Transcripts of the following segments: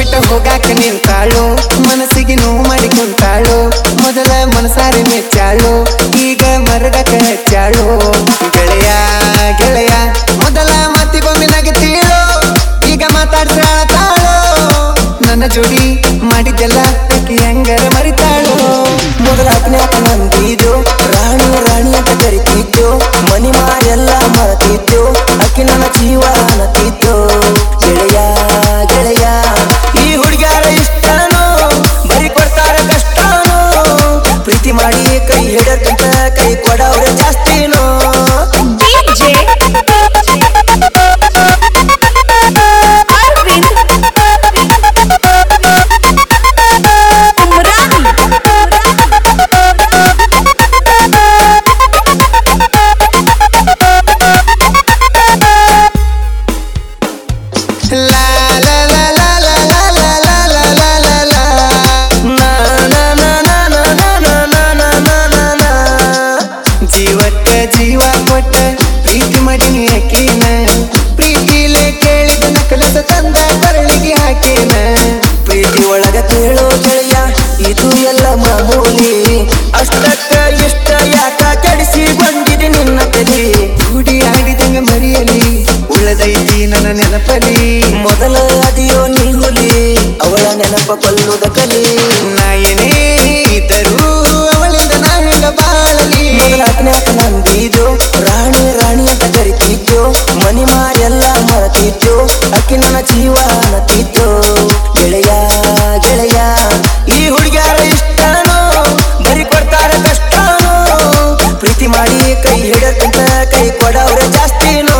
ಬಿಟ್ಟ ಹೋಗಾಕ ನಿಂತಾಳು ಮನಸ್ಸಿಗೆ ನೋವು ಮಾಡಿ ಕುಂತಾಳು ಮೊದಲ ಮನಸಾರಿ ಮೆಚ್ಚಾಳು ಈಗ ಮರಗಕ ಹಚ್ಚಾಳು ಗೆಳೆಯ ಗೆಳೆಯ ಮೊದಲ ಮಾತಿಗೊಮ್ಮೆ ನಗತೀಳು ಈಗ ಮಾತಾಡ್ಸಾಳತಾಳು ನನ್ನ ಜೋಡಿ ಮಾಡಿದ್ದೆಲ್ಲ ಅಕ್ಕಿ ಹೆಂಗರ ಮರಿತಾಳು ಮೊದಲ ಅಜ್ಞಾತ ನಂದಿದ್ದು ರಾಣಿ ರಾಣಿ ಅಂತ ಕರಿತಿದ್ದು ಮನಿ ಮಾರೆಲ್ಲ ಮರತಿದ್ದು ಅಕ್ಕಿ ನನ್ನ ಜೀವ ಅನ್ನತಿದ್ದು ಗೆಳೆಯ ಗೆಳೆಯ ಈ ಹುಡುಗ್ಯಾರ ಇಷ್ಟನೋ ಬರಿ ಕೊಡ್ತಾರ ಕಷ್ಟನೋ ಪ್ರೀತಿ ಮಾಡಿ ಕೈ ಹಿಡಕ್ಕಂತ ಕೈ ಕೊಡವ್ರ ಜಾಸ್ತಿನೋ DJ Arvind ಲಾ ಲಾ ಲಾ ಲಾ ಲಾ ಲಾ ಲಾ ಲಾ ಲಾ ಲಾ ಲಾ ಲಾ. ನಾ ನಾ ನಾ ನಾ ನಾ ನಾ ನಾ ನಾ ನಾ ನಾ ನಾ. ಜೀವಕ್ಕ ಜೀವ ಕೊಟ್ಟ ಪ್ರೀತಿ ಮಾಡೀನಿ ಹಾಕೇನ ಪ್ರೀತಿಲೆ ಕೇಳಿದ ನಕಲಸ ತಂದ ಬರಳಿಗೆ ಹಾಕೇನ ಪ್ರೀತಿ ಒಳಗ ಕೇಳೋ ಗೆಳೆಯ ಇದು ಎಲ್ಲ ಮಾಮೂಲಿ ಅಷ್ಟಕ್ಕ ಇಷ್ಟ ಯಾಕ ಕೆಡಿಸಿ ಬಂದಿದೆ ನಿನ್ನ ತಲೆ ಕೂಡಿ ಆಡಿದಂಗ ಮರಿಯಲಿ ಉಳದೈತಿ ನನ್ನ ನೆನಪಲಿ ಮೊದಲ ಅದಿಯೋ ನೀ ಹುಲಿ ಅವಳ ನೆನಪ ಕೊಲ್ಲುದ ಕಲಿ ನಾ ಏನೇ ಇದ್ದರೂ ಅವಳಿಂದ ನಾ ಹೆಂಗ ಬಾಳಲಿ ಮೊದಲ ಅಜ್ಞಾತ ನಂದಿದ್ದು ರಾಣಿ ರಾಣಿ ಅಂತ ಕರಿತಿದ್ದು ಮನಿ ಮಾರೆಲ್ಲ ಮರತಿದ್ದು ಅಕ್ಕಿ ನನ್ನ ಜೀವ ಅನ್ನತಿದ್ದು ಗೆಳೆಯ ಗೆಳೆಯ ಈ ಹುಡುಗ್ಯಾರ ಇಷ್ಟನೋ ಬರಿ ಕೊಡ್ತಾರ ಕಷ್ಟನೋ ಪ್ರೀತಿ ಮಾಡಿ ಕೈ ಹಿಡಕ್ಕಂತ ಕೈ ಕೊಡವ್ರ ಜಾಸ್ತಿನೋ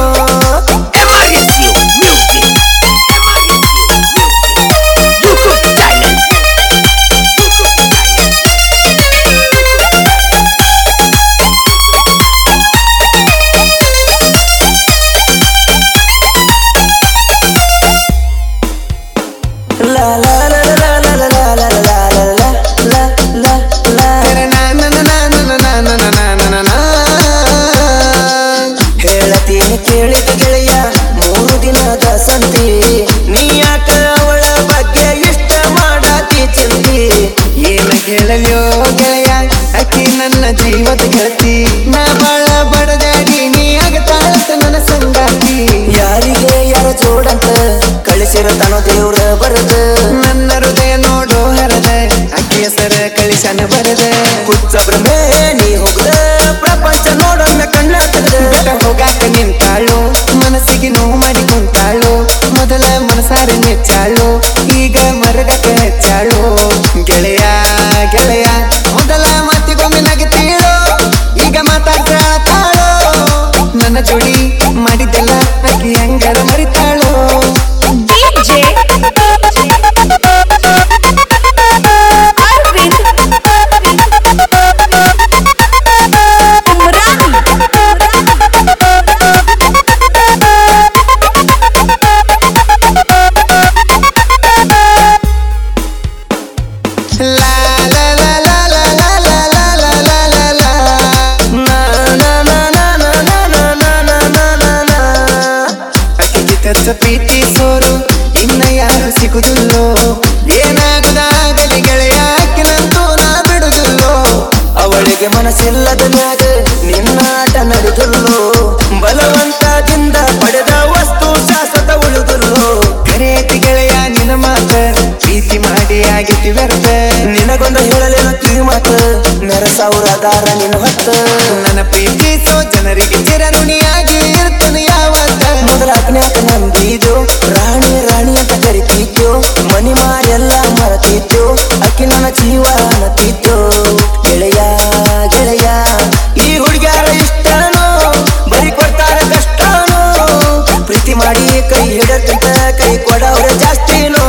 ಲಾ ಲಾ ಲಾ ಲಾ ಲಾ ಲಾ ಲಾ ಲಾ ಲಾ ಲಾ ಲಾ ಲಾ ಲಾ ಲಾ ನಾ ನಾ ನಾ ನಾ ನಾ ನಾ ನಾ ನಾ ನಾ ನಾ ನಾ. ಹೇಳತೀನಿ ಕೇಳಿದ ಗೆಳೆಯ ಮೂರು ದಿನದ ಸಂತಿ ನೀ ಯಾಕ ಅವಳ ಬಗ್ಗೆ ಇಷ್ಟ ಮಾಡತಿ ಚಿಂತಿ ಏನ ಕೇಳಲ್ಯೋ ಗೆಳೆಯ ಅಕ್ಕಿ ನನ್ನ ಜೀವದ ಗೆಳತಿ ನಾ ಬಾಳ ಬಡದಾಡಿ ನೀ ಆಗತಾಳಂತ ನನ್ನ ಸಂಗಾತಿ ಯಾರಿಗೆ ಯಾರ ಜೋಡಂತ ಕಳಿಸಿರತನೋ ದೇವ್ರ ಬರದ ನನ್ನ ಹೃದಯ ನೋಡೋ ಹರದ ಅಕ್ಕಿ ಹೆಸರ ಕಳಿಸನ ಬರದ ಹುಚ್ಚ ಭ್ರಮೆ ನೀ ಹೋಗದ ಪ್ರಪಂಚ ನೋಡೊಮ್ಮೆ ಕಣ್ಣ ತೆಗ್ದ ಬೆಟ್ಟ ಹೋಗಾಕ ನಿಂತಾಳು ಮನಸ್ಸಿಗೆ ನೋವು ಮಾಡಿ ಕುಂತಾಳು ಮೊದಲ ಮನಸಾರೆ ಮೆಚ್ಚಾಳು ಈಗ ಮರಗಕ ಹೆಚ್ಚಾಳು ಗೆಳೆಯ ಗೆಳೆಯ ಮೊದಲ ಮಾತಿಗೊಮ್ಮೆ ನಗತೀಳು ಈಗ ಮಾತಾಡ್ತಾಳು ನನ್ನ ಜೋಡಿ ಮಾಡಿದ್ದೆಲ್ಲ ಅಕ್ಕಿ ಹೆಂಗರ ಮರಿತಾಳು DJ Arvind ಲಾ ಲಾ ಲಾ ಲಾ ಲಾ ಲಾ ಲಾ ಲಾ ಲಾ ಲಾ ಲಾ ಲಾ. ನಾ ನಾ ನಾ ನಾ ನಾ ನಾ ನಾ ನಾ ನಾ ನಾ ನಾ ನಾ ಅಕ್ಕಿಗೆ ತಚ್ಚ ಪ್ರೀತಿ ಸೋರು ಇನ್ನ ಯಾರು ಸಿಗುದಿಲ್ಲೋ ಏನಾಗುದಾಗಲಿ ಗೆಳೆಯ ಅಕ್ಕಿನಂತೂ ನಾ ಬಿಡುದಿಲ್ಲೋ ಅವಳಿಗೆ ಮನಸ್ಸಿಲ್ಲದ ಮ್ಯಾಗ ನಿನ್ನಾಟ ನಡೆದುಲ್ಲೋ ಬಲವಂತದಿಂದ ಪಡೆದ ವಸ್ತು ಶಾಶ್ವತ ಉಳಿದುಲ್ಲೋ ಕರೆಯತಿ ಗೆಳೆಯ ನಿನ್ನ ಮಾತ ಪ್ರೀತಿ ಮಾಡಿ ಆಗಿತಿ ವ್ಯರ್ಥ ನಿನಗೊಂದು ಹೇಳಲೇನು ಕಿವಿ ಮಾತು ಮೆರಸಾವುರದಾರ ನಿನ್ನ ಹೊತ್ತ ನನ್ನ ಪ್ರೀತಿಸೋ ಜನರಿಗೆ ಚಿರಋಣಿಯಾಗಿ ಇರ್ತನು ಯಾವತ್ತ ಮೊದಲ ಅಜ್ಞಾತ ನಂಬಿದ್ದು ರಾಣಿ ರಾಣಿ ಅಂತ ಕರಿತಿದ್ದು ಮನಿ ಮಾರೆಲ್ಲ ಮರತಿದ್ದು ಅಕ್ಕಿ ನನ್ನ ಜೀವ ಅನ್ನತಿದ್ದು ಗೆಳೆಯ ಗೆಳೆಯ ಈ ಹುಡುಗ್ಯಾರ ಇಷ್ಟನೋ ಬರಿ ಕೊಡ್ತಾರ ಕಷ್ಟನೋ ಪ್ರೀತಿ ಮಾಡಿ ಕೈ ಹಿಡಕ್ಕಂತ ಕೈ ಕೊಡವ್ರ ಜಾಸ್ತಿನೋ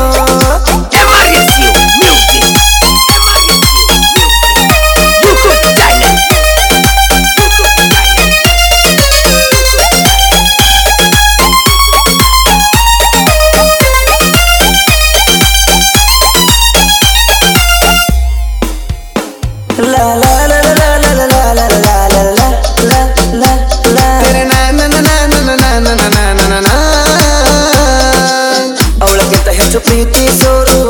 ಲಾ ಲಾ ಲಾ ಲಾ ಲಾ ಲಾ ಲಾ ಲಾ ಲಾ ಲಾ ಲಾ ಲಾ ಲಾ ಲಾ ತೆರೆ ನಾ ನಾ ನಾ ನಾ ನಾ ನಾ ನಾ ನಾ ನಾ ನಾ ನಾ ನಾ. ಅವಳಕ್ಕಿಂತ ಹೆಚ್ಚು ಪ್ರೀತಿ ಸೋರು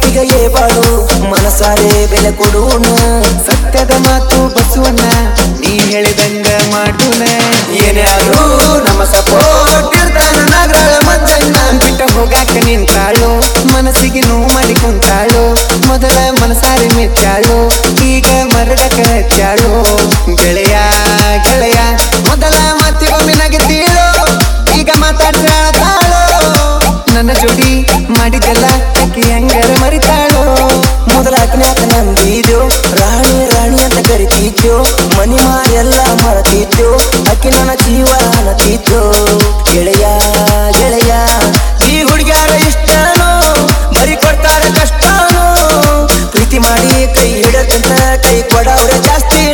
ಈಗ ಏ ಬಾಳು ಮನಸಾರೆ ಬೆಲೆ ಕೊಡೋಣ ಸತ್ಯದ ಮಾತು ಬಸವಣ್ಣ ನೀ ಹೇಳಿದಂಗ ಮಾಡುನ ಏನೇ ಆದ್ರೂ ನಮ್ಮ ಸಪೋರ್ಟ್ ಇರ್ತಾನ ನಾಗರಾಳ ಮದ್ದಣ್ಣ ಬಿಟ್ಟ ಹೋಗಾಕ ನಿಂತಾಳು ಮನಸ್ಸಿಗೆ ನೋವು ಮಾಡಿ ಕುಂತಾಳು ಮೊದಲ ಮನಸಾರಿ ಮೆಚ್ಚಾಳು ಈಗ ಮರಡಕ ಹಚ್ಚಾಳು ಗೆಳೆಯ ಗೆಳೆಯ ಮೊದಲ ಮಾತಿಗೊಮ್ಮೆ ನಗೆತೀಳು ಈಗ ಮಾತಾಡ್ತಾಳು ನನ್ನ ಜೋಡಿ ಮಾಡಿದ್ದೆಲ್ಲ ಅಕ್ಕಿ ಹಂಗಾರ ಮರಿತಾಳು ಮೊದಲ ಅಕ್ನ್ಯಾಕ ನಂಬಿದ್ಯೋ ರಾಣಿ ರಾಣಿ ಅಂತ ಕರಿತಿದ್ಯೋ ಮನಿ ಮಾರೆಲ್ಲ ಮರತಿದ್ಯೋ ಅಕ್ಕಿ ನನ್ನ ಜೀವ ಅನ್ನತಿದ್ಯೋ ಗೆಳೆಯ ಗೆಳೆಯ ಈ ಹುಡುಗ್ಯಾರ ಇಷ್ಟನೋ ಬರಿ ಕೊಡ್ತಾರ ಕಷ್ಟನೋ ಪ್ರೀತಿ ಮಾಡಿ ಕೈ ಹಿಡಕಂತ ಕೈ ಕೊಡವ್ರೆ ಜಾಸ್ತಿ